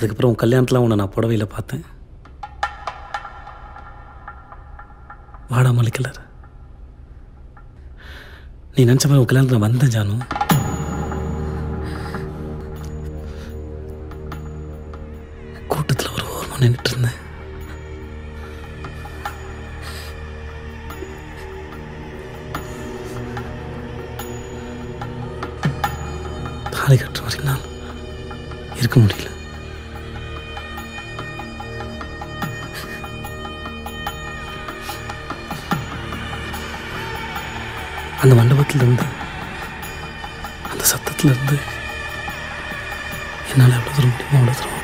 அதுக்கப்புறம் உன் கல்யாணத்தில் உன்னை நான் புடவையில் பார்த்தேன் வாடாமல்லி கலர் நீ நினச்ச மாதிரி உன் கல்யாணத்தில் நான் வந்தேன் ஜானு கூட்டத்தில் ஒரு ஓரமாக நின்றுட்டு இருந்தேன் தாலி கட்டுற வரைக்கும் நான் இருக்க முடியல அந்த மண்டபத்துல இருந்து அந்த சத்தத்துல இருந்து என்னால் எவ்வளோ தூரம் முடியுமோ அவ்வளோ தூரம்